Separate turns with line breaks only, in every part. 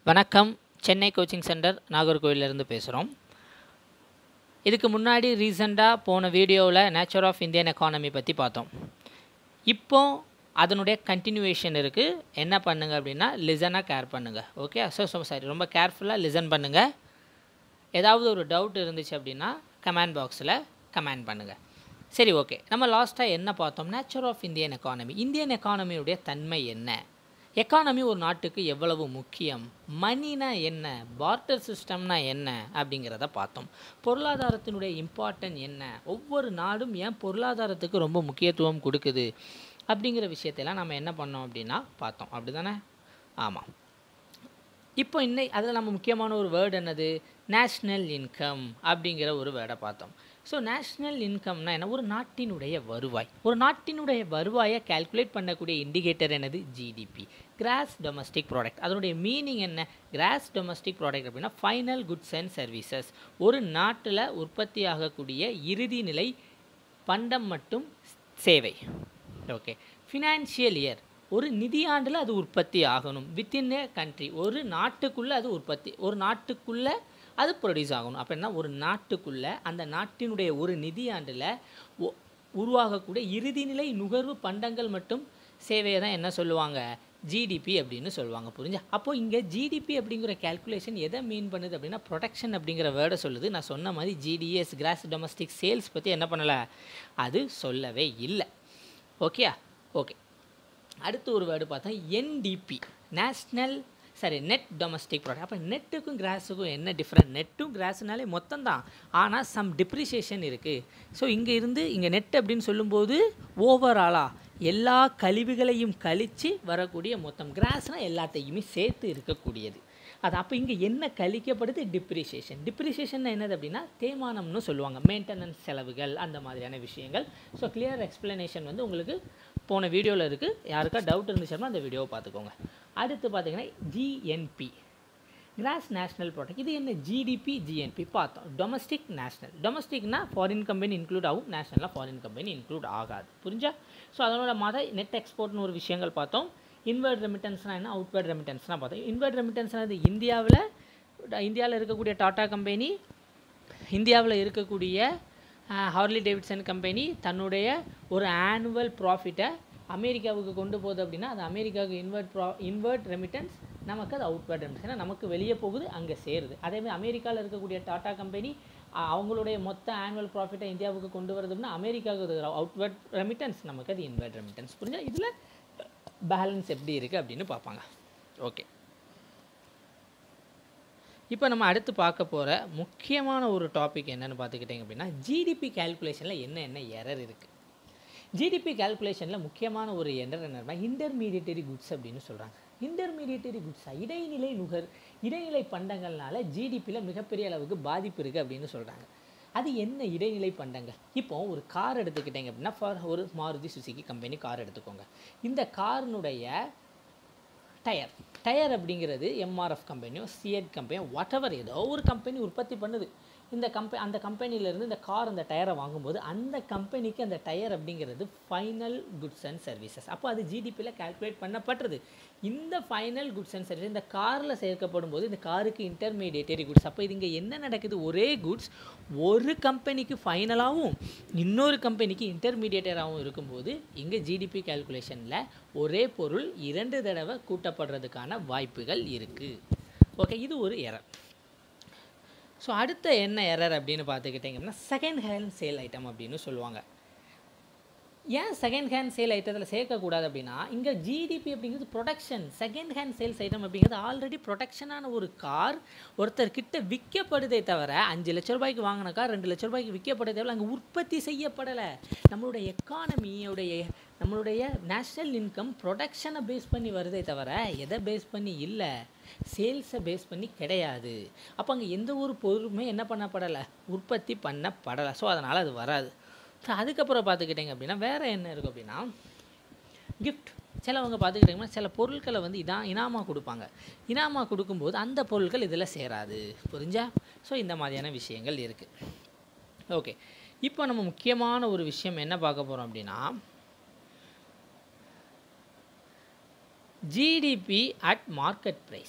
வணக்கம் Chennai coaching centre நாகர்கோவிலேருந்து பேசுகிறோம் இதுக்கு முன்னாடி ரீசெண்டாக போன வீடியோவில் நேச்சர் ஆஃப் இந்தியன் எக்கானமி பற்றி பார்த்தோம் இப்போ அதனுடைய கண்டினியூவேஷன் இருக்குது என்ன பண்ணுங்க அப்படின்னா லிசனாக கேர் பண்ணுங்கள் ஓகே ஸோ ஸோ சாரி ரொம்ப கேர்ஃபுல்லாக லிசன் பண்ணுங்கள் ஏதாவது ஒரு டவுட் இருந்துச்சு அப்படின்னா கமெண்ட் பாக்ஸில் கமெண்ட் பண்ணுங்கள் சரி ஓகே நம்ம லாஸ்ட்டாக என்ன பார்த்தோம் nature of Indian economy Indian எக்கானமியுடைய தன்மை என்ன எக்கானமி ஒரு நாட்டுக்கு எவ்வளவு முக்கியம் மணினா என்ன பார்ட்டர் சிஸ்டம்னா என்ன அப்படிங்கிறத பார்த்தோம் பொருளாதாரத்தினுடைய இம்பார்ட்டன் என்ன ஒவ்வொரு நாடும் ஏன் பொருளாதாரத்துக்கு ரொம்ப முக்கியத்துவம் கொடுக்குது அப்படிங்கிற விஷயத்தெல்லாம் நம்ம என்ன பண்ணோம் அப்படின்னா பார்த்தோம் அப்படி தானே ஆமாம் இப்போ இன்னை அதில் நம்ம முக்கியமான ஒரு வேர்டு என்னது நேஷ்னல் இன்கம் அப்படிங்கிற ஒரு வேர்டை பார்த்தோம் ஸோ நேஷ்னல் இன்கம்னா என்ன ஒரு நாட்டினுடைய வருவாய் ஒரு நாட்டினுடைய வருவாயை கால்குலேட் பண்ணக்கூடிய இண்டிகேட்டர் என்னது ஜிடிபி கிராஸ் டொமஸ்டிக் ப்ராடக்ட் அதனுடைய மீனிங் என்ன கிராஸ் டொமஸ்டிக் ப்ராடக்ட் அப்படின்னா ஃபைனல் குட்ஸ் அண்ட் சர்வீசஸ் ஒரு நாட்டில் உற்பத்தி ஆகக்கூடிய இறுதி நிலை பண்டம் மற்றும் சேவை ஓகே ஃபினான்ஷியல் இயர் ஒரு நிதியாண்டில் அது உற்பத்தி ஆகணும் வித்தின் ஏ கண்ட்ரி ஒரு நாட்டுக்குள்ளே அது உற்பத்தி ஒரு நாட்டுக்குள்ளே அது ப்ரொடியூஸ் ஆகணும் அப்படின்னா ஒரு நாட்டுக்குள்ளே அந்த நாட்டினுடைய ஒரு நிதியாண்டில் ஒ- உருவாகக்கூடிய இறுதிநிலை நுகர்வு பண்டங்கள் மற்றும் சேவையை தான் என்ன சொல்லுவாங்க ஜிடிபி அப்படின்னு சொல்லுவாங்க புரிஞ்சா அப்போ இங்கே ஜிடிபி அப்படிங்கிற கால்குலேஷன் எதை மீன் பண்ணுது அப்படின்னா ப்ரொடக்ஷன் அப்படிங்கிற வேர்டை சொல்லுது நான் சொன்ன மாதிரி ஜிடிஎஸ் கிராஸ் டொமஸ்டிக் சேல்ஸ் பற்றி என்ன பண்ணலை அது சொல்லவே இல்லை ஓகேயா ஓகே அடுத்து ஒரு வேர்டு பார்த்தா என்டிபி நேஷ்னல் சரி நெட் டொமஸ்டிக் ப்ராடக்ட் அப்போ நெட்டுக்கும் கிராஸுக்கும் என்ன டிஃப்ரெண்ட் நெட்டும் கிராஸ்னாலே மொத்தம் தான் ஆனால் சம் டிப்ரிசியேஷன் இருக்குது ஸோ இங்கே இருந்து இங்கே நெட் அப்படின்னு சொல்லும்போது ஓவராலாக எல்லா கழிவுகளையும் கழித்து வரக்கூடிய மொத்தம் கிராஸ்னால் எல்லாத்தையுமே சேர்த்து இருக்கக்கூடியது அது அப்போ இங்கே என்ன கழிக்கப்படுது டிப்ரிசியேஷன் டிப்ரிசியேஷன் என்னது அப்படின்னா தேய்மானம்னு சொல்லுவாங்க மெயின்டெனன்ஸ் செலவுகள் அந்த மாதிரியான விஷயங்கள் ஸோ கிளியர் எக்ஸ்ப்ளனேஷன் வந்து உங்களுக்கு போன வீடியோவில் இருக்குது யாருக்கா டவுட் இருந்துச்சுன்னா அந்த வீடியோவை பார்த்துக்கோங்க அடுத்து பார்த்தீங்கன்னா ஜிஎன்பி கிராஸ் நேஷனல் ப்ராடக்ட் இது என்ன ஜிடிபி ஜிஎன்பி பார்த்தோம் டொமஸ்டிக் நேஷனல் டொமஸ்டிக்னா ஃபாரின் கம்பெனி இன்க்ளூட் ஆகும் நேஷனலாக ஃபாரின் கம்பெனி இன்க்ளூட் ஆகாது புரிஞ்சா ஸோ அதனோட மத நெட் எக்ஸ்போர்ட்னு ஒரு விஷயங்கள் பார்த்தோம் இன்வெர்ட் ரெமிட்டன்ஸ்னால் என்ன அவுட்வர்ட் ரெமிட்டன்ஸ்னால் பார்த்தோம் இன்வெர்ட் ரெமிட்டன்ஸ்னால் இந்தியாவில் இந்தியாவில் இருக்கக்கூடிய டாடா கம்பெனி இந்தியாவில் இருக்கக்கூடிய ஹார்லி டேவிட்சன் கம்பெனி தன்னுடைய ஒரு ஆனுவல் ப்ராஃபிட்டை அமெரிக்காவுக்கு கொண்டு போகுது அப்படின்னா அது அமெரிக்காவுக்கு இன்வெர்ட் ப்ரா இன்வெர்ட் ரெமிட்டன்ஸ் நமக்கு அது அவுட்வர்ட் ரெமிட்டன்ஸ் ஏன்னா நமக்கு வெளியே போகுது அங்கே சேருது அதேமாதிரி அமெரிக்காவில் இருக்கக்கூடிய டாடா கம்பெனி அஹ், அவங்களுடைய மொத்த ஆனுவல் ப்ராஃபிட்டை இந்தியாவுக்கு கொண்டு வருது அப்படின்னா அமெரிக்காவுக்கு அது அவுட்வர்ட் ரெமிட்டன்ஸ் நமக்கு அது இன்வெர்ட் ரெமிட்டன்ஸ் புரிஞ்சா இதில் பேலன்ஸ் எப்படி இருக்குது அப்படின்னு பார்ப்பாங்க ஓகே இப்போ நம்ம அடுத்து பார்க்க போகிற முக்கியமான ஒரு டாபிக் என்னன்னு பார்த்துக்கிட்டிங்க அப்படின்னா ஜிடிபி கால்குலேஷனில் என்ன என்ன எரர் இருக்குது ஜிடிபி கால்குலேஷனில் முக்கியமான ஒரு எரர் என்னன்னா இன்டர்மீடியட்டரி குட்ஸ் அப்படின்னு சொல்கிறாங்க இன்டர்மீடியட்டரி குட்ஸா இடைநிலை நுகர் இடைநிலை பண்டங்கள்னால ஜிடிபியில் மிகப்பெரிய அளவுக்கு பாதிப்பு இருக்குது அப்படின்னு சொல்கிறாங்க அது என்ன இடைநிலை பண்டங்கள் இப்போ ஒரு கார் எடுத்துக்கிட்டீங்க அப்படின்னா ஃபார் ஒரு மாருதி சுசுகி கம்பெனி கார் எடுத்துக்கோங்க இந்த காரினுடைய டயர் டயர் அப்படிங்கிறது எம்ஆர்எஃப் கம்பெனியோ சிஎட் கம்பெனியோ வாட் எவர் ஏதோ ஒரு கம்பெனி உற்பத்தி பண்ணுது இந்த கம்பெனி அந்த கம்பெனிலேருந்து இந்த கார் அந்த டயரை வாங்கும்போது அந்த கம்பெனிக்கு அந்த டயர் அப்படிங்கிறது ஃபைனல் குட்ஸ் அண்ட் சர்வீசஸ் அப்போ அது ஜிடிபியில் கால்குலேட் பண்ணப்பட்டது இந்த ஃபைனல் குட்ஸ் அண்ட் சர்வீஸ் இந்த காரில் சேர்க்கப்படும் போது இந்த காருக்கு இன்டர்மீடியேட்டரி குட்ஸ் அப்போ இது இங்கே என்ன நடக்குது ஒரே குட்ஸ் ஒரு கம்பெனிக்கு ஃபைனலாகவும் இன்னொரு கம்பெனிக்கு இன்டர்மீடியேட்டராகவும் இருக்கும்போது இங்கே ஜிடிபி கால்குலேஷனில் ஒரே பொருள் இரண்டு தடவை கூட்டப்படுறதுக்கான வாய்ப்புகள் இருக்குது ஓகே இது ஒரு எரர் ஸோ அடுத்த என்ன எரர் அப்படின்னு பார்த்துக்கிட்டிங்க அப்படின்னா செகண்ட் ஹேண்ட் சேல் ஐட்டம் அப்படின்னு சொல்லுவாங்க ஏன் செகண்ட் ஹேண்ட் சேல் ஐட்டத்தில் சேர்க்கக்கூடாது அப்படின்னா இங்கே ஜிடிபி அப்படிங்கிறது production second hand sales item அப்படிங்கிறது ஆல்ரெடி ப்ரொடக்ஷனான ஒரு கார் ஒருத்தர் கிட்ட விற்கப்படுதே தவிர அஞ்சு லட்ச ரூபாய்க்கு வாங்கின கார் ரெண்டு லட்ச ரூபாய்க்கு விற்கப்படுதே தவிர அங்கே உற்பத்தி செய்யப்படலை நம்மளுடைய எக்கானமியோடைய நம்மளுடைய நேஷ்னல் இன்கம் ப்ரொடக்ஷனை பேஸ் பண்ணி வருதே தவிர எதை பேஸ் பண்ணி இல்லை சேல்ஸை பேஸ் பண்ணி கிடையாது அப்போ அங்கே எந்த ஒரு பொருளுமே என்ன பண்ணப்படலை உற்பத்தி பண்ணப்படலை ஸோ அதனால் அது வராது ஸோ அதுக்கப்புறம் பார்த்துக்கிட்டிங்க அப்படின்னா வேறு என்ன இருக்குது அப்படின்னா கிஃப்ட் சிலவங்க பார்த்துக்கிட்டிங்கன்னா சில பொருட்களை வந்து இதான் இனாமாக கொடுப்பாங்க இனாமாக கொடுக்கும்போது அந்த பொருட்கள் இதில் சேராது புரிஞ்சா ஸோ இந்த மாதிரியான விஷயங்கள் இருக்குது ஓகே இப்போ நம்ம முக்கியமான ஒரு விஷயம் என்ன பார்க்க போகிறோம் அப்படின்னா ஜிடிபி அட் மார்க்கெட் ப்ரைஸ்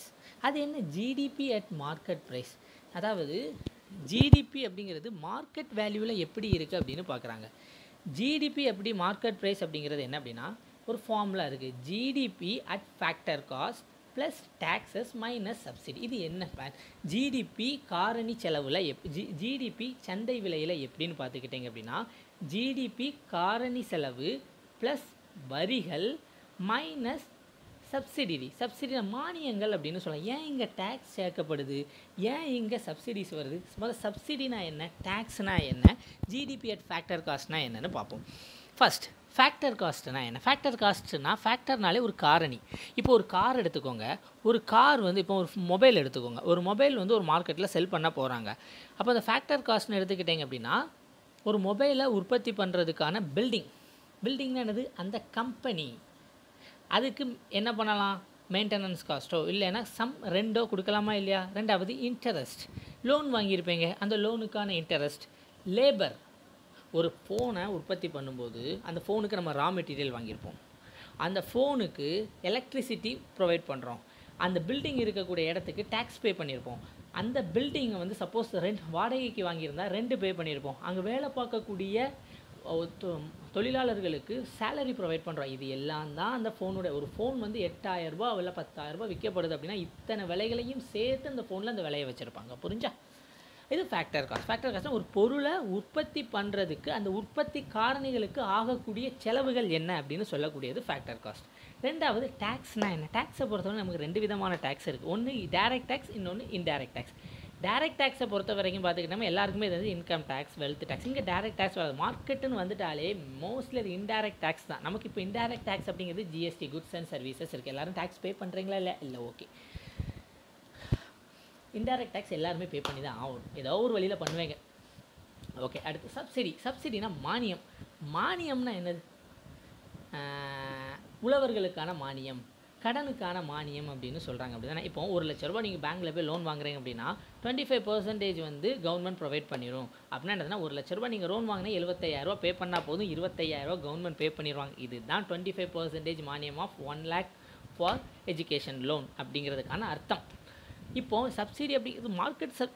அது என்ன ஜிடிபி அட் மார்க்கெட் ப்ரைஸ் அதாவது ஜிடிபி அப்படிங்கிறது மார்க்கெட் வேல்யூவில் எப்படி இருக்குது அப்படின்னு பார்க்குறாங்க ஜிடிபி எப்படி மார்க்கெட் ப்ரைஸ் அப்படிங்கிறது என்ன அப்படின்னா ஒரு ஃபார்முலா இருக்குது GDP at factor cost plus taxes minus subsidy இது என்ன பிளான் ஜிடிபி காரணி செலவில் எப் ஜி ஜிடிபி சந்தை விலையில் எப்படின்னு பார்த்துக்கிட்டிங்க அப்படின்னா ஜிடிபி காரணி செலவு ப்ளஸ் வரிகள் மைனஸ் சப்சிடி சப்சிடி மானியங்கள் அப்படின்னு சொல்லலாம் ஏன் இங்கே டேக்ஸ் சேர்க்கப்படுது ஏன் இங்கே சப்சிடிஸ் வருது முதல்ல சப்சிடினா என்ன டேக்ஸ்னா என்ன ஜிடிபி அட் ஃபேக்டர் காஸ்ட்னா என்னன்னு பார்ப்போம் ஃபர்ஸ்ட் ஃபேக்டர் காஸ்ட்னா என்ன ஃபேக்டர் காஸ்ட்னா ஃபேக்டர்னாலே ஒரு காரணி இப்போ ஒரு கார் எடுத்துக்கோங்க ஒரு கார் வந்து இப்போ ஒரு மொபைல் எடுத்துக்கோங்க ஒரு மொபைல் வந்து ஒரு மார்க்கெட்டில் செல் பண்ண போகிறாங்க அப்போ அந்த ஃபேக்டர் காஸ்ட்னு எடுத்துக்கிட்டிங்க அப்படின்னா ஒரு மொபைலை உற்பத்தி பண்ணுறதுக்கான பில்டிங் பில்டிங்னா என்னது அந்த கம்பெனி அதுக்கு என்ன பண்ணலாம் மெயின்டெனன்ஸ் காஸ்ட்டோ இல்லைன்னா சம் ரெண்டோ கொடுக்கலாமா இல்லையா ரெண்டாவது இன்டரெஸ்ட் லோன் வாங்கியிருப்பீங்க அந்த லோனுக்கான இன்டரெஸ்ட் லேபர் ஒரு ஃபோனை உற்பத்தி பண்ணும்போது அந்த ஃபோனுக்கு நம்ம ரா மெட்டீரியல் வாங்கியிருப்போம் அந்த ஃபோனுக்கு எலக்ட்ரிசிட்டி ப்ரொவைட் பண்ணுறோம் அந்த பில்டிங் இருக்கக்கூடிய இடத்துக்கு டேக்ஸ் பே பண்ணியிருப்போம் அந்த பில்டிங்கை வந்து சப்போஸ் ரெண்ட் வாடகைக்கு வாங்கியிருந்தா ரெண்டு பே பண்ணியிருப்போம் அங்கே வேலை பார்க்கக்கூடிய ஒ- தொ- தொழிலாளர்களுக்கு சேலரி ப்ரொவைட் பண்ணுறோம் இது எல்லாம் தான் அந்த ஃபோனோட ஒரு ஃபோன் வந்து எட்டாயிரரூபா இல்லை பத்தாயிரரூபா விற்கப்படுது அப்படின்னா இத்தனை விலைகளையும் சேர்த்து அந்த ஃபோனில் அந்த விலையை வச்சுருப்பாங்க புரிஞ்சா இது ஃபேக்டர் காஸ்ட் ஃபேக்டர் காஸ்ட்னா ஒரு பொருளை உற்பத்தி பண்ணுறதுக்கு அந்த உற்பத்தி காரணிகளுக்கு ஆகக்கூடிய செலவுகள் என்ன அப்படின்னு சொல்லக்கூடியது ஃபேக்டர் காஸ்ட் ரெண்டாவது டேக்ஸ்னா என்ன டேக்ஸை பொறுத்தவரை நமக்கு ரெண்டு விதமான டேக்ஸ் இருக்குது ஒன்று டைரக்ட் டேக்ஸ் இன்னொன்று இன்டைரக்ட் டேக்ஸ் டைரக்ட் டேக்ஸை பொறுத்த வரைக்கும் பார்த்துக்கிட்டோம்னா எல்லாருக்குமே இது வந்து இன்கம் டேக்ஸ் வெல்த் டேக்ஸ் இங்கே டைரக்ட் டேக்ஸ் வராது மார்க்கெட்டுன்னு வந்துட்டாலே மோஸ்ட்லி அது இன்டைரக்ட் டேக்ஸ் தான் நமக்கு இப்போ இன்டைரக்ட் டேக்ஸ் அப்படிங்கிறது ஜிஎஸ்டி குட்ஸ் அண்ட் சர்வீசஸ் இருக்குது எல்லாரும் டேக்ஸ் பே பண்ணுறீங்களா இல்லை இல்லை ஓகே இன்டைரக்ட் டேக்ஸ் எல்லாருமே பே பண்ணி தான் ஆகணும் ஏதோ ஒரு வழியில் பண்ணுவேங்க ஓகே அடுத்து சப்சிடி சப்சிடினா மானியம் மானியம்னா என்னது ஆஹ், உழவர்களுக்கான மானியம் கடனுக்கான மானியம் அப்படின்னு சொல்கிறாங்க அப்படி தானே இப்போ ஒரு லட்ச ரூபா நீங்கள் பேங்க்கில் போய் லோன் வாங்குறீங்க அப்படின்னா டுவெண்ட்டி ஃபைவ் பர்சன்டேஜ் வந்து கவர்மெண்ட் ப்ரொவைட் பண்ணிடும் அப்படின்னா என்னதுன்னா ஒரு லட்ச ரூபா நீங்கள் லோன் வாங்கினா எழுபத்தையாயிரரூபா பே பண்ணால் போதும் இருபத்தையாயிரரூபா கவர்மெண்ட் பே பண்ணிடுவாங்க இதுதான் டுவெண்ட்டி ஃபைவ் பர்சன்டேஜ் மானியம் of one lakh for education loan அப்படிங்கிறதுக்கான அர்த்தம் இப்போ சப்சிடி அப்படிங்கிறது மார்க்கெட் சப்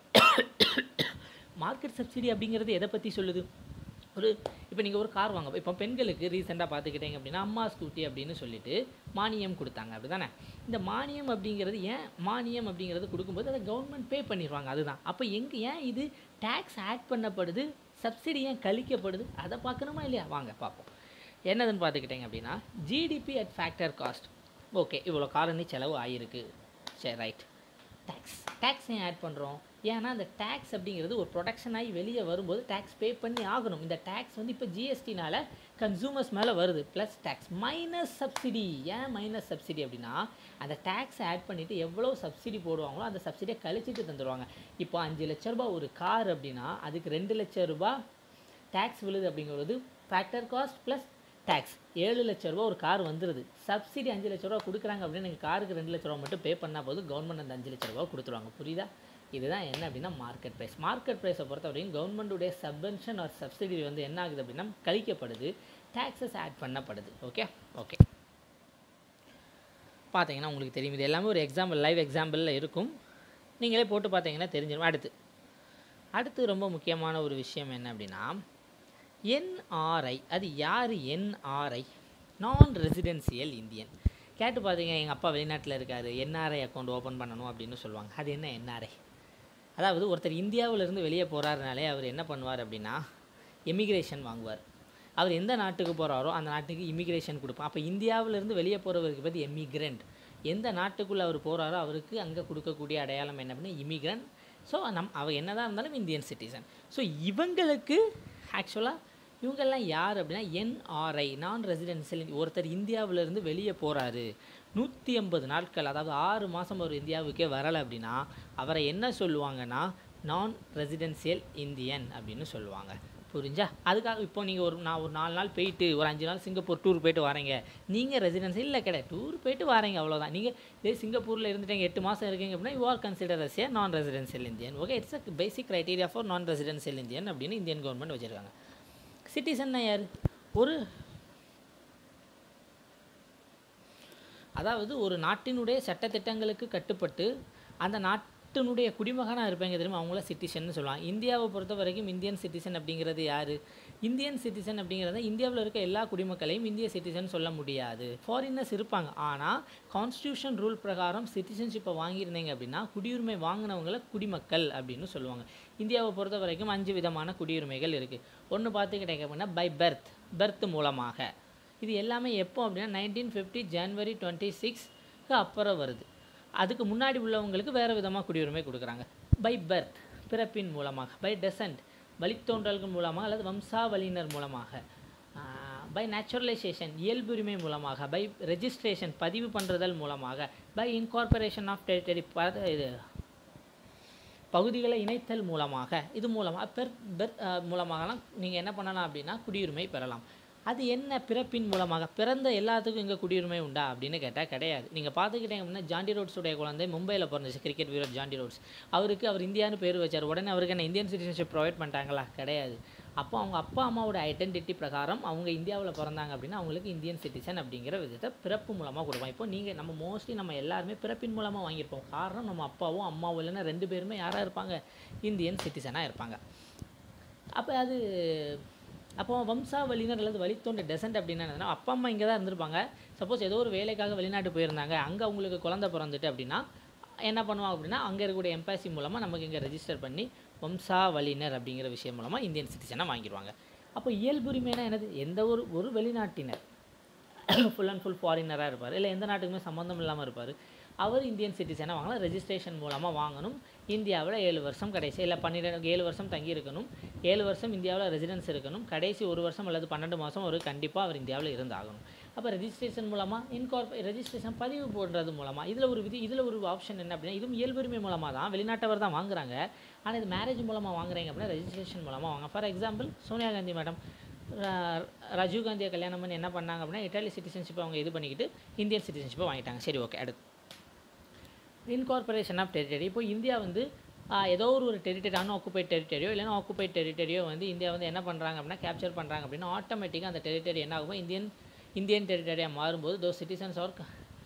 மார்க்கெட் சப்சிடி அப்படிங்கிறது எதை பற்றி சொல்லுது ஒரு இப்போ நீங்கள் ஒரு கார் வாங்க இப்போ பெண்களுக்கு ரீசெண்டாக பார்த்துக்கிட்டீங்க அப்படின்னா அம்மா ஸ்கூட்டி அப்படின்னு சொல்லிட்டு மானியம் கொடுத்தாங்க அப்படி தானே இந்த மானியம் அப்படிங்கிறது ஏன் மானியம் அப்படிங்கிறது கொடுக்கும்போது அதை கவர்மெண்ட் பே பண்ணிடுவாங்க அதுதான் அப்போ எங்கே ஏன் இது டேக்ஸ் ஆட் பண்ணப்படுது சப்சிடி ஏன் கழிக்கப்படுது அதை பார்க்கணுமா இல்லையா வாங்க பார்ப்போம் என்னதுன்னு பார்த்துக்கிட்டீங்க அப்படின்னா GDP at factor cost okay இவ்வளோ காரணி செலவு ஆகிருக்கு சரி ரைட் டேக்ஸ் டேக்ஸ் ஏன் ஆட் பண்ணுறோம் ஏன்னா அந்த டேக்ஸ் அப்படிங்கிறது ஒரு ப்ரொடக்ஷன் ஆகி வெளியே வரும்போது டேக்ஸ் பே பண்ணி ஆகணும் இந்த டேக்ஸ் வந்து இப்போ ஜிஎஸ்டினால கன்சூமர்ஸ் மேலே வருது ப்ளஸ் டேக்ஸ் மைனஸ் சப்சிடி ஏன் மைனஸ் சப்சிடி அப்படின்னா அந்த டேக்ஸ் ஆட் பண்ணிவிட்டு எவ்வளோ சப்சிடி போடுவாங்களோ அந்த சப்சிடியை கழிச்சிட்டு தந்துடுவாங்க இப்போ அஞ்சு லட்ச ரூபாய் ஒரு கார் அப்படின்னா அதுக்கு ரெண்டு லட்ச ரூபாய் டேக்ஸ் விழுது அப்படிங்கிறது ஃபேக்டர் காஸ்ட் ப்ளஸ் டேக்ஸ் ஏழு லட்ச ரூபா ஒரு கார் வந்துடுது சப்சிடி அஞ்சு லட்ச ரூபா கொடுக்குறாங்க அப்படின்னு நீங்கள் காருக்கு ரெண்டு லட்ச ரூபா மட்டும் பே பண்ணால் போதும் கவர்மெண்ட் அந்த அஞ்சு லட்ச ரூபா கொடுத்துருவாங்க புரியுதா இதுதான் என்ன அப்படின்னா மார்க்கெட் ப்ரைஸ் மார்க்கெட் ப்ரைஸை பொறுத்த வரைக்கும் கவர்மெண்ட்டுடைய சப்வென்ஷன் ஆர் சப்சிடி வந்து என்ன ஆகுது அப்படின்னா கழிக்கப்படுது டேக்ஸஸ் ஆட் பண்ணப்படுது ஓகே ஓகே பார்த்தீங்கன்னா உங்களுக்கு தெரியும் இது எல்லாமே ஒரு எக்ஸாம்பிள் லைவ் எக்ஸாம்பிளில் இருக்கும் நீங்களே போட்டு பார்த்தீங்கன்னா தெரிஞ்சிடும் அடுத்து அடுத்து ரொம்ப முக்கியமான ஒரு விஷயம் என்ன அப்படின்னா என்ஆர்ஐ அது யார் என்ஆர்ஐ நான் ரெசிடென்சியல் இந்தியன் கேட்டு பார்த்தீங்க எங்கள் அப்பா வெளிநாட்டில் இருக்கார் என்ஆர்ஐ அக்கௌண்ட் ஓப்பன் பண்ணணும் அப்படின்னு சொல்லுவாங்க அது என்ன என்ஆர்ஐ அதாவது ஒருத்தர் இந்தியாவிலேருந்து வெளியே போகிறாருனாலே அவர் என்ன பண்ணுவார் அப்படின்னா எமிக்ரேஷன் வாங்குவார் அவர் எந்த நாட்டுக்கு போகிறாரோ அந்த நாட்டுக்கு இமிக்ரேஷன் கொடுப்பார் அப்போ இந்தியாவிலேருந்து வெளியே போகிறவருக்கு பற்றி எமிக்ரெண்ட் எந்த நாட்டுக்குள்ளே அவர் போகிறாரோ அவருக்கு அங்கே கொடுக்கக்கூடிய அடையாளம் என்ன அப்படின்னா இமிக்ரண்ட் ஸோ நம் அவர் என்னதான் இருந்தாலும் இந்தியன் சிட்டிசன் ஸோ இவங்களுக்கு ஆக்சுவலாக இவங்கெல்லாம் யார் அப்படின்னா என்ஆர்ஐ நான் ரெசிடென்சியல் ஒருத்தர் இந்தியாவிலேருந்து வெளியே போகிறாரு நூற்றி ஐம்பது நாட்கள் அதாவது ஆறு மாதம் அவர் இந்தியாவுக்கே வரலை அப்படின்னா அவரை என்ன சொல்லுவாங்கன்னா நான் ரெசிடென்சியல் இந்தியன் அப்படின்னு சொல்லுவாங்க புரிஞ்சா அதுக்காக இப்போ நீங்கள் ஒரு நான் ஒரு நாலு நாள் போயிட்டு ஒரு அஞ்சு நாள் சிங்கப்பூர் டூர் போயிட்டு வரீங்க நீங்கள் ரெசிடென்சி இல்லை கிடையாது டூர் போயிட்டு வரீங்க அவ்வளோதான் நீங்கள் இதே சிங்கப்பூரில் இருந்துட்டீங்க எட்டு மாதம் இருக்கீங்க அப்படின்னா you are consider as a non residential Indian okay it's a basic criteria for non residential Indian அப்படின்னு இந்தியன் கவர்மெண்ட் வச்சுருக்காங்க சிட்டிசன்னா யார் ஒரு அதாவது ஒரு நாட்டினுடைய சட்டத்திட்டங்களுக்கு கட்டுப்பட்டு அந்த நாட்டினுடைய குடிமகனாக இருப்பாங்க தெரியுமா அவங்கள சிட்டிசன் சொல்லுவாங்க இந்தியாவை பொறுத்த வரைக்கும் இந்தியன் சிட்டிசன் அப்படிங்கிறது யார் இந்தியன் சிட்டிசன் அப்படிங்கிறத இந்தியாவில் இருக்க எல்லா குடிமக்களையும் இந்திய சிட்டிசன் சொல்ல முடியாது ஃபாரினர்ஸ் இருப்பாங்க ஆனால் கான்ஸ்டியூஷன் ரூல் பிரகாரம் சிட்டிசன்ஷிப்பை வாங்கியிருந்தீங்க அப்படின்னா குடியுரிமை வாங்கினவங்கள குடிமக்கள் அப்படின்னு சொல்லுவாங்க இந்தியாவை பொறுத்த வரைக்கும் அஞ்சு விதமான குடியுரிமைகள் இருக்குது ஒன்று பார்த்துக்கிட்டீங்க அப்படின்னா பை பர்த் பர்த் மூலமாக இது எல்லாமே எப்போ அப்படின்னா நைன்டீன் ஃபிஃப்டி ஜனவரி டுவெண்ட்டி சிக்ஸ்க்கு அப்புறம் வருது அதுக்கு முன்னாடி உள்ளவங்களுக்கு வேறு விதமாக குடியுரிமை கொடுக்குறாங்க பை பர்த் பிறப்பின் மூலமாக பை டெசன்ட் வழித்தோன்றல்கள் மூலமாக அல்லது வம்சாவளியினர் மூலமாக பை நேச்சுரலைசேஷன் இயல்புரிமை மூலமாக பை ரெஜிஸ்ட்ரேஷன் பதிவு பண்ணுறதல் மூலமாக பை இன்கார்பரேஷன் ஆஃப் டெரிட்டரி இது பகுதிகளை இணைத்தல் மூலமாக இது மூலமாக பெர் பெர் மூலமாகலாம் நீங்கள் என்ன பண்ணலாம் அப்படின்னா குடியுரிமை பெறலாம் அது என்ன பிறப்பின் மூலமாக பிறந்த எல்லாத்துக்கும் இங்கே குடியுரிமை உண்டா அப்படின்னு கேட்டால் கிடையாது நீங்கள் பார்த்துக்கிட்டீங்க அப்படின்னா ஜாண்டி ரோட்ஸுடைய குழந்தை மும்பையில் பிறந்துச்சு கிரிக்கெட் வீரர் ஜாண்டி ரோட்ஸ் அவருக்கு அவர் இந்தியான்னு பேர் வச்சார் உடனே அவருக்கு என்ன இந்தியன் சிட்டிசன்ஷிப் ப்ரொவைட் பண்ணிட்டாங்களா கிடையாது அப்போ அவங்க அப்பா அம்மாவோட ஐடென்டிட்டி பிரகாரம் அவங்க இந்தியாவில் பிறந்தாங்க அப்படின்னா அவங்களுக்கு இந்தியன் சிட்டிசன் அப்படிங்கிற விதத்தை பிறப்பு மூலமாக கொடுப்போம் இப்போ நீங்கள் நம்ம மோஸ்ட்லி நம்ம எல்லாருமே பிறப்பின் மூலமாக வாங்கியிருப்போம் காரணம் நம்ம அப்பாவோ அம்மாவோ இல்லைன்னா ரெண்டு பேருமே யாராக இருப்பாங்க இந்தியன் சிட்டிசனாக இருப்பாங்க அப்போ அது அப்போ வம்சாவளியினர் அல்லது வழித்தோன்ற டெசன்ட் அப்படின்னா என்னன்னா அப்பா அம்மா இங்கே தான் இருந்திருப்பாங்க சப்போஸ் ஏதோ ஒரு வேலைக்காக வெளிநாட்டு போயிருந்தாங்க அங்கே அவங்களுக்கு குழந்தை பிறந்துட்டு அப்படின்னா என்ன பண்ணுவாங்க அப்படின்னா அங்கே இருக்கக்கூடிய எம்பசி மூலமாக நமக்கு இங்கே ரெஜிஸ்டர் பண்ணி வம்சாவளியினர் அப்படிங்கிற விஷயம் மூலமாக இந்தியன் சிட்டிசனை வாங்கிடுவாங்க அப்போ இயல்புரிமைனா என்னது எந்த ஒரு ஒரு வெளிநாட்டினர் ஃபுல் அண்ட் ஃபுல் ஃபாரினராக இருப்பார் இல்லை எந்த நாட்டுக்குமே சம்மந்தம் இல்லாமல் இருப்பார் அவர் இந்தியன் சிட்டிசனை வாங்கலாம் ரெஜிஸ்ட்ரேஷன் மூலமாக வாங்கணும் இந்தியாவில் ஏழு வருஷம் கடைசி இல்லை பன்னிரெண்டு ஏழு வருஷம் தங்கி இருக்கணும் ஏழு வருஷம் இந்தியாவில் ரெசிடென்ஸ் இருக்கணும் கடைசி ஒரு வருஷம் அல்லது பன்னெண்டு மாதம் ஒரு கண்டிப்பாக அவர் இந்தியாவில் இருந்தாகணும் அப்போ ரெஜிஸ்ட்ரேஷன் மூலமாக இன்கார்ப ரெஜிஸ்ட்ரேஷன் பதிவு போடுறது மூலமாக இதில் ஒரு விதி இதில் ஒரு ஆப்ஷன் என்ன அப்படின்னா இதுவும் இயல்புரிமை மூலமாக தான் வெளிநாட்டவர் தான் வாங்குறாங்க ஆனால் இது மேரேஜ் மூலமாக வாங்குறீங்க அப்படின்னா ரெஜிஸ்ட்ரேஷன் மூலமாக வாங்க for example Sonia Gandhi madam Rajiv காந்தியை கல்யாணம் பண்ணி என்ன பண்ணாங்க அப்படின்னா இட்டாலி சிட்டிசன்ஷிப்பை அவங்க இது பண்ணிக்கிட்டு இந்தியன் சிட்டிசன்ஷிப்பை வாங்கிட்டாங்க சரி ஓகே அடுத்து இன்கார்பரேஷன் ஆஃப் டெரிட்டரி இப்போ இந்தியா வந்து ஆஹ், ஏதோ ஒரு ஒரு டெரிட்டரி அன்ஆக்குபைட் டெரிட்டரியோ இல்லைன்னா ஆக்குபைட் டெரிட்டரியோ வந்து இந்தியா வந்து என்ன பண்ணுறாங்க அப்படின்னா கேப்சர் பண்ணுறாங்க அப்படின்னா ஆட்டோமேட்டிக்காக அந்த டெரிட்டரி என்ன ஆகும் இந்தியன் இந்தியன் டெரிட்டரியாக மாறும்போது those citizens are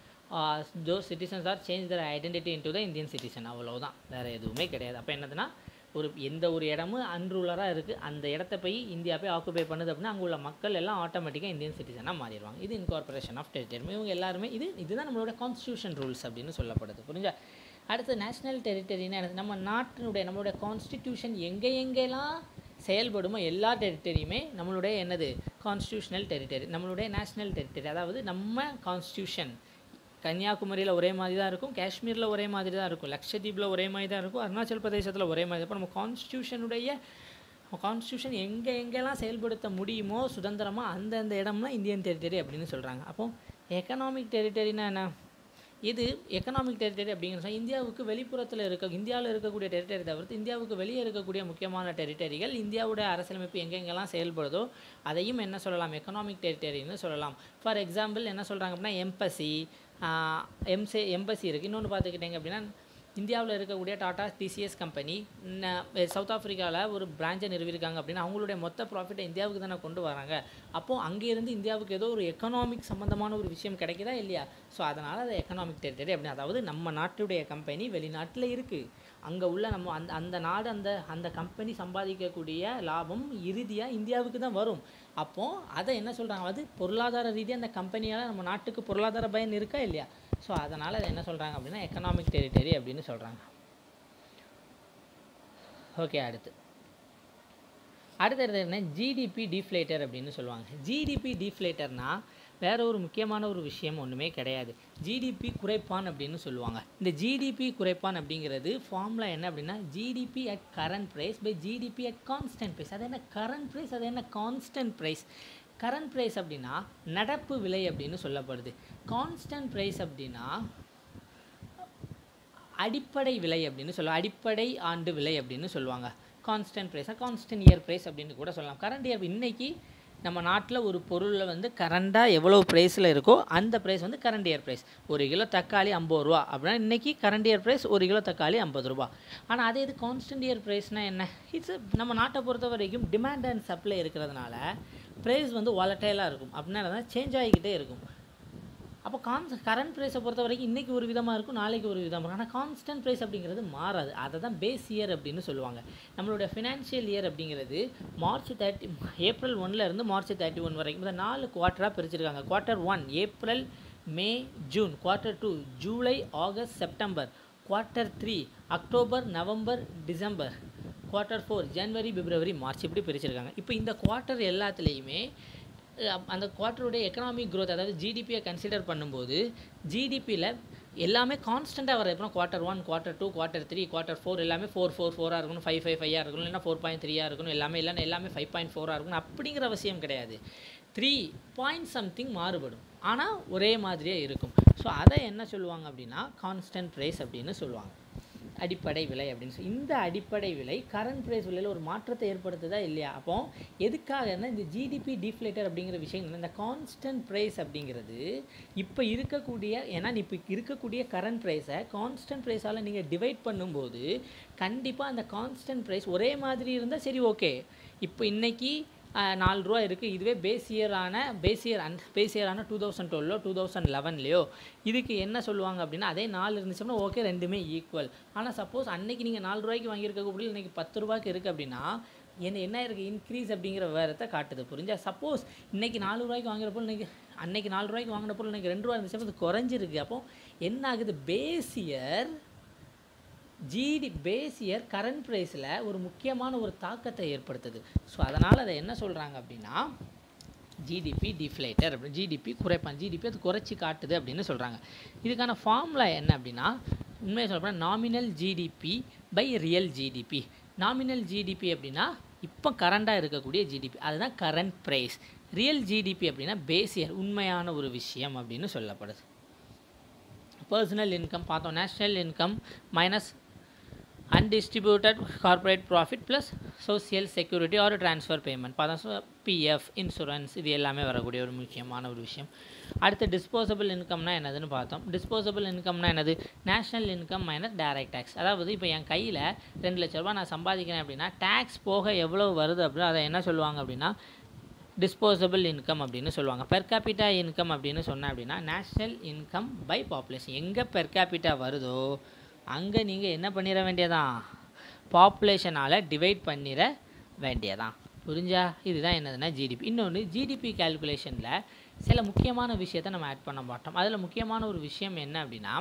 those citizens are change their identity into the Indian citizen அவ்வளவுதான் வேறு எதுவுமே கிடையாது அப்போ என்னதுன்னா ஒரு எந்த ஒரு இடமும் அன்ரூலராக இருக்குது அந்த இடத்த போய் இந்தியா போய் ஆக்குபை பண்ணுது அப்படின்னா அங்கே உள்ள மக்கள் எல்லாம் ஆட்டோமேட்டிக்காக இந்தியன் சிட்டிசனாக மாறிடுவாங்க இது இன்கார்பரேஷன் ஆஃப் டெரிட்டரி இவங்க எல்லாருமே இது இதுதான் நம்மளோட கான்ஸ்டியூஷன் ரூல்ஸ் அப்படின்னு சொல்லப்படுது புரிஞ்சா அடுத்து நேஷ்னல் டெரிட்டரினா என்னது நம்ம நாட்டினுடைய நம்மளுடைய கான்ஸ்டிடியூஷன் எங்கே எங்கெல்லாம் செயல்படுமோ எல்லா டெரிட்டரியுமே நம்மளுடைய என்னது கான்ஸ்டியூஷனல் டெரிட்டரி நம்மளுடைய நேஷ்னல் டெரிட்டரி அதாவது நம்ம கான்ஸ்டியூஷன் கன்னியாகுமரியில் ஒரே மாதிரி தான் இருக்கும் காஷ்மீரில் ஒரே மாதிரி தான் இருக்கும் லக்ஷதீப்பில் ஒரே மாதிரி தான் இருக்கும் அருணாச்சல் பிரதேசத்தில் ஒரே மாதிரி இப்போ நம்ம கான்ஸ்டியூஷனுடைய கான்ஸ்டியூஷன் எங்கே எங்கெல்லாம் செயல்படுத்த முடியுமோ சுதந்திரமாக அந்தந்த இடம்லாம் இந்தியன் டெரிட்டரி அப்படின்னு சொல்கிறாங்க அப்போ எக்கனாமிக் டெரிட்டரினா என்ன இது எக்கனாமிக் டெரிட்டரி அப்படிங்கிற இந்தியாவுக்கு வெளிப்புறத்தில் இருக்க இந்தியாவில் இருக்கக்கூடிய டெரிட்டரி தவிர்த்து இந்தியாவுக்கு வெளியே இருக்கக்கூடிய முக்கியமான டெரிட்டரிகள் இந்தியாவுடைய அரசியலமைப்பு எங்கெங்கெல்லாம் செயல்படுதோ அதையும் என்ன சொல்லலாம் எக்கனாமிக் டெரிட்டரின்னு சொல்லலாம் ஃபார் எக்ஸாம்பிள் என்ன சொல்கிறாங்க அப்படின்னா எம்பசி எம்சி எம்பசி இருக்குது இன்னொன்று பார்த்துக்கிட்டிங்க அப்படின்னா இந்தியாவில் இருக்கக்கூடிய டாடா டிசிஎஸ் கம்பெனி சவுத் ஆஃப்ரிக்காவில் ஒரு பிரான்ச்சை நிறுவியிருக்காங்க அப்படின்னா அவங்களுடைய மொத்த ப்ராஃபிட்டை இந்தியாவுக்கு தானே கொண்டு வராங்க அப்போது அங்கேருந்து இந்தியாவுக்கு ஏதோ ஒரு எக்கனாமிக் சம்மந்தமான ஒரு விஷயம் கிடைக்குதா இல்லையா ஸோ அதனால் அது எக்கனாமிக் டெரிட்டரி அப்படின்னு அதாவது நம்ம நாட்டுடைய கம்பெனி வெளிநாட்டில் இருக்குது அங்கே உள்ள நம்ம அந்த அந்த நாடு அந்த அந்த கம்பெனி சம்பாதிக்கக்கூடிய லாபம் இறுதியாக இந்தியாவுக்கு தான் வரும் அப்போது அதை என்ன சொல்கிறாங்க அது பொருளாதார ரீதியாக அந்த கம்பெனியால் நம்ம நாட்டுக்கு பொருளாதார பயன் இருக்கா இல்லையா ஸோ அதனால் அதை என்ன சொல்கிறாங்க அப்படின்னா எக்கனாமிக் டெரிட்டரி அப்படின்னு சொல்கிறாங்க ஓகே அடுத்து அடுத்தது என்ன ஜிடிபி டிஃப்ளேட்டர் அப்படின்னு சொல்லுவாங்க ஜிடிபி டிஃப்ளேட்டர்னா வேற ஒரு முக்கியமான ஒரு விஷயம் ஒன்றுமே கிடையாது ஜிடிபி குறைப்பான் அப்படின்னு சொல்லுவாங்க இந்த ஜிடிபி குறைப்பான் அப்படிங்கிறது ஃபார்முலா என்ன அப்படின்னா GDP at current price by GDP at constant price அது என்ன கரண்ட் ப்ரைஸ் அது என்ன கான்ஸ்டன்ட் ப்ரைஸ் கரண்ட் ப்ரைஸ் அப்படின்னா நடப்பு விலை அப்படின்னு சொல்லப்படுது கான்ஸ்டன்ட் ப்ரைஸ் அப்படின்னா அடிப்படை விலை அப்படின்னு சொல்லுவாங்க அடிப்படை ஆண்டு விலை அப்படின்னு சொல்லுவாங்க கான்ஸ்டன்ட் ப்ரைஸாக கான்ஸ்டன்ட் இயர் ப்ரைஸ் அப்படின்னு கூட சொல்லலாம் கரண்ட் இயர் இன்னைக்கு நம்ம நாட்டில் ஒரு பொருளில் வந்து கரண்டாக எவ்வளோ ப்ரைஸில் இருக்கோ அந்த ப்ரைஸ் வந்து கரண்ட் இயர் ப்ரைஸ் ஒரு கிலோ தக்காளி ஐம்பது ரூபா அப்படின்னா இன்றைக்கி கரண்ட் இயர் ப்ரைஸ் ஒரு கிலோ தக்காளி ஐம்பது ரூபா ஆனால் அதே இது கான்ஸ்டன்ட் இயர் ப்ரைஸ்னால் என்ன இட்ஸ் நம்ம நாட்டை பொறுத்த வரைக்கும் டிமாண்ட் அண்ட் சப்ளை இருக்கிறதுனால ப்ரைஸ் வந்து வாலட்டைலாக இருக்கும் அப்படின்னா சேஞ்ச் ஆகிக்கிட்டே இருக்கும் அப்போ கான்ஸ் கரண்ட் ப்ரைஸை பொறுத்த வரைக்கும் இன்றைக்கி ஒரு விதமாக இருக்கும் நாளைக்கு ஒரு விதமாக இருக்கும் ஆனால் கான்ஸ்டன்ட் ப்ரைஸ் அப்படிங்கிறது மாறாது அதை தான் பேஸ் இயர் அப்படின்னு சொல்லுவாங்க நம்மளோட ஃபினான்ஷியல் இயர் அப்படிங்கிறது மார்ச் தேர்ட்டி ஏப்ரல் ஒன்ல இருந்து மார்ச் தேர்ட்டி ஒன் வரைக்கும் இந்த நாலு குவார்ட்டராக பிரிச்சிருக்காங்க quarter one April May June quarter two July August September quarter three October November December quarter four January February March இப்படி பிரிச்சிருக்காங்க இப்போ இந்த குவார்ட்டர் எல்லாத்துலேயுமே அஹ், அந்த குவார்ட்டருடைய எக்கனாமிக் growth அதாவது ஜிடிபியை கன்சிடர் பண்ணும்போது ஜிடிபியில் எல்லாமே கான்ஸ்டண்ட்டாக வர இப்போ quarter one quarter two quarter three quarter four எல்லாமே ஃபோர் ஃபோர் ஃபோராக இருக்கணும் ஃபைவ் ஃபைவ் ஃபைவாக இருக்கணும் இல்லைன்னா ஃபோர் பாயிண்ட் த்ரீயாக இருக்கணும் எல்லாமே இல்லைன்னா எல்லாமே ஃபைவ் பாயிண்ட் ஃபோராக இருக்கணும் அப்படிங்கிற அவசியம் கிடையாது த்ரீ பாயிண்ட் சம்திங் மாறுபடும் ஆனால் ஒரே மாதிரியே இருக்கும் ஸோ அதை என்ன சொல்லுவாங்க அப்படின்னா கான்ஸ்டன்ட் ப்ரைஸ் அப்படின்னு சொல்லுவாங்க அடிப்படை விலை அப்படின்னு சொல்லி இந்த அடிப்படை விலை கரண்ட் ப்ரைஸ் விலையில் ஒரு மாற்றத்தை ஏற்படுத்துதா இல்லையா அப்போ எதுக்காகன்னா இந்த ஜிடிபி டிஃப்ளேட்டர் அப்படிங்கிற விஷயம் என்னன்னா, இந்த கான்ஸ்டன்ட் ப்ரைஸ் அப்படிங்கிறது இப்போ இருக்கக்கூடிய ஏன்னா இப்போ இருக்கக்கூடிய கரண்ட் ப்ரைஸை கான்ஸ்டன்ட் ப்ரைஸால் நீங்கள் டிவைட் பண்ணும்போது கண்டிப்பாக அந்த கான்ஸ்டன்ட் ப்ரைஸ் ஒரே மாதிரி இருந்தால் சரி ஓகே இப்போ இன்னைக்கு ஆஹ், நாலு ரூபா இருக்குது இதுவே பேஸ் இயரான பேஸ் இயர் அண்ட் பேஸ் இயரான two thousand twelve two thousand லெவன்லையோ இதுக்கு என்ன சொல்லுவாங்க அப்படின்னா அதே நாலு இருந்துச்சுன்னா ஓகே ரெண்டுமே ஈக்குவல் ஆனால் சப்போஸ் அன்னைக்கு நீங்கள் நாலு ரூபாய்க்கு வாங்கியிருக்க கூட இன்னைக்கு பத்து ரூபாய்க்கு இருக்குது அப்படின்னா என்ன என்ன இருக்குது இன்க்ரீஸ் அப்படிங்கிற விவரத்தை காட்டுது புரிஞ்சா சப்போஸ் இன்னைக்கு நாலு ரூபாய்க்கு வாங்குறப்போ இன்னைக்கு அன்னைக்கு நாலு ரூபாய்க்கு வாங்கினப்போ இன்னைக்கு ரெண்டு ரூபா இருந்துச்சு அது குறைஞ்சிருக்கு அப்போ என்ன ஆகுது பேஸ் இயர் ஜிடி பேஸ் இயர் கரண்ட் ப்ரைஸில் ஒரு முக்கியமான ஒரு தாக்கத்தை ஏற்படுத்துது ஸோ அதனால் அதை என்ன சொல்கிறாங்க அப்படின்னா ஜிடிபி டிஃப்ளேட்டர் அப்படி ஜிடிபி குறைப்பான் ஜிடிபி அது குறைச்சி காட்டுது அப்படின்னு சொல்கிறாங்க இதுக்கான ஃபார்முலா என்ன அப்படின்னா உண்மையை சொல்லப்போனால் nominal GDP by real GDP nominal GDP அப்படின்னா இப்போ கரண்டாக இருக்கக்கூடிய ஜிடிபி அதுதான் கரண்ட் ப்ரைஸ் ரியல் ஜிடிபி அப்படின்னா பேஸ் இயர் உண்மையான ஒரு விஷயம் அப்படின்னு சொல்லப்படுது பர்சனல் இன்கம் பார்த்தோம் national income minus undistributed corporate profit plus social security or transfer payment பார்த்தா பிஎஃப் இன்சூரன்ஸ் இது எல்லாமே வரக்கூடிய ஒரு முக்கியமான ஒரு விஷயம் அடுத்து டிஸ்போசபிள் இன்கம்னா என்னதுன்னு பார்த்தோம் டிஸ்போசபிள் இன்கம்னா என்னது national income minus direct tax அதாவது இப்போ என் கையில் ரெண்டு லட்ச ரூபாய் நான் சம்பாதிக்கிறேன் அப்படின்னா டேக்ஸ் போக எவ்வளோ வருது அப்படின்னா அதை என்ன சொல்லுவாங்க அப்படின்னா டிஸ்போசபிள் இன்கம் அப்படின்னு சொல்லுவாங்க பெர் கேபிட்டா இன்கம் அப்படின்னு சொன்னேன் அப்படின்னா நேஷ்னல் இன்கம் பை பாப்புலேஷன் எங்கே பெர் கேபிட்டா வருதோ அங்கே நீங்கள் என்ன பண்ணிட வேண்டியதான் பாப்புலேஷனால் டிவைட் பண்ணிட வேண்டியதான் புரிஞ்சா இதுதான் என்னதுன்னா ஜிடிபி இன்னொன்று ஜிடிபி கால்குலேஷனில் சில முக்கியமான விஷயத்தை நம்ம ஆட் பண்ண மாட்டோம் அதில் முக்கியமான ஒரு விஷயம் என்ன அப்படின்னா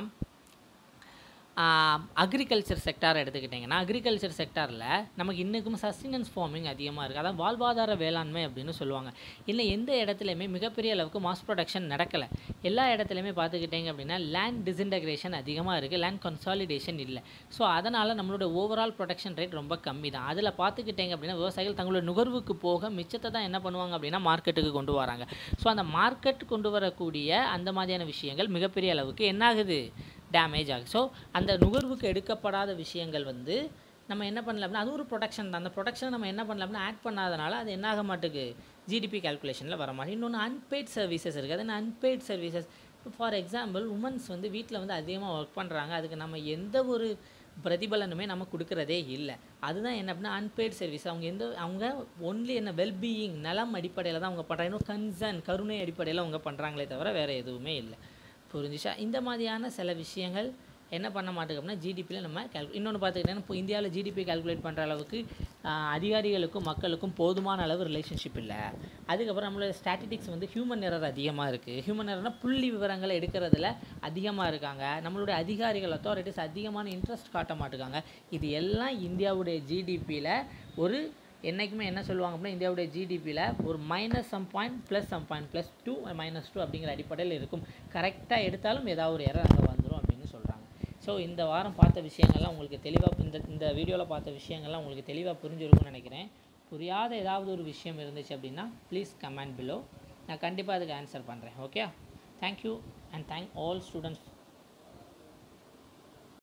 அக்ரிகல்ச்சர் செக்டார் எடுத்துக்கிட்டிங்கன்னா அக்ரிகல்ச்சர் செக்டாரில் நமக்கு இன்றைக்கும் சஸ்டினன்ஸ் ஃபார்மிங் அதிகமாக இருக்குது அதான் வாழ்வாதார வேளாண்மை அப்படின்னு சொல்லுவாங்க இல்லை எந்த இடத்துலையுமே மிகப்பெரிய அளவுக்கு மாஸ் ப்ரொடக்ஷன் நடக்கலை எல்லா இடத்துலையுமே பார்த்துக்கிட்டிங்க அப்படின்னா லேண்ட் டிஸ்இன்டகிரேஷன் அதிகமாக இருக்குது லேண்ட் கன்சாலிடேஷன் இல்லை ஸோ அதனால் நம்மளோட ஓவரால் ப்ரொடக்ஷன் ரேட் ரொம்ப கம்மி தான் அதில் பார்த்துக்கிட்டிங்க அப்படின்னா விவசாயிகள் தங்களோட நுகர்வுக்கு போக மிச்சத்தை தான் என்ன பண்ணுவாங்க அப்படின்னா மார்க்கெட்டுக்கு கொண்டு வராங்க ஸோ அந்த மார்க்கெட் கொண்டு வரக்கூடிய அந்த மாதிரியான விஷயங்கள் மிகப்பெரிய அளவுக்கு என்னாகுது டேமேஜ் ஆகுது ஸோ அந்த நுகர்வுக்கு எடுக்கப்படாத விஷயங்கள் வந்து நம்ம என்ன பண்ணல அப்படின்னா அது ஒரு ப்ரொடக்ஷன் தான் அந்த ப்ரொடக்ஷனை நம்ம என்ன பண்ணல அப்படின்னா ஆட் பண்ணாதனால அது என்ன ஆக மாட்டுக்கு ஜிடிபி கால்குலேஷனில் வர மாட்டேங்குது இன்னொன்று அன்பெய்ட் சர்வீசஸ் இருக்குது அது unpaid services for example womens வந்து வீட்டில் வந்து அதிகமாக ஒர்க் பண்ணுறாங்க அதுக்கு நம்ம எந்த ஒரு பிரதிபலனுமே நம்ம கொடுக்குறதே இல்லை அதுதான் என்ன அப்படின்னா அன்பெய்ட் சர்வீஸ் அவங்க எந்த அவங்க ஒன்லி என்ன வெல்பீயிங் நலம் அடிப்படையில் தான் அவங்க பண்ணுறாங்க இன்னும் கன்சர்ன் கருணை அடிப்படையில் அவங்க பண்ணுறாங்களே தவிர வேறு எதுவுமே இல்லை புரிஞ்சுச்சா இந்த மாதிரியான சில விஷயங்கள் என்ன பண்ண மாட்டேங்க அப்படின்னா ஜிடிபியில் நம்ம கேல்கு இன்னொன்று பார்த்துக்கிட்டீங்கன்னா இப்போ இந்தியாவில் ஜிடிபி கால்குலேட் பண்ணுற அளவுக்கு ஆஹ், அதிகாரிகளுக்கும் மக்களுக்கும் போதுமான அளவு ரிலேஷன்ஷிப் இல்லை அதுக்கப்புறம் நம்மளோட ஸ்டாட்டிஸ்டிக்ஸ் வந்து ஹியூமன் எரர் அதிகமாக இருக்குது ஹியூமன் எரர்னா புள்ளி விவரங்களை எடுக்கிறதுல அதிகமாக இருக்காங்க நம்மளுடைய அதிகாரிகள் அத்தாரிட்டிஸ் அதிகமான இன்ட்ரெஸ்ட் காட்ட மாட்டுக்காங்க இது எல்லாம் இந்தியாவுடைய ஜிடிபியில் ஒரு என்றைக்குமே என்ன சொல்லுவாங்க அப்படின்னா இந்தியாவுடைய ஜிடிபியில் ஒரு minus some point plus some point plus two minus two அப்படிங்கிற அடிப்படையில் இருக்கும் கரெக்டாக எடுத்தாலும் ஏதாவது ஒரு எரர் அங்கே வந்துடும் அப்படின்னு சொல்கிறாங்க ஸோ இந்த வாரம் பார்த்த விஷயங்கள்லாம் உங்களுக்கு தெளிவாக இந்த இந்த வீடியோவில் பார்த்த விஷயங்கள்லாம் உங்களுக்கு தெளிவாக புரிஞ்சிருக்கும்னு நினைக்கிறேன் புரியாத ஏதாவது ஒரு விஷயம் இருந்துச்சு அப்படின்னா ப்ளீஸ் கமெண்ட் பிலோ நான் கண்டிப்பாக அதுக்கு ஆன்சர் பண்ணுறேன் okay thank you and thank all students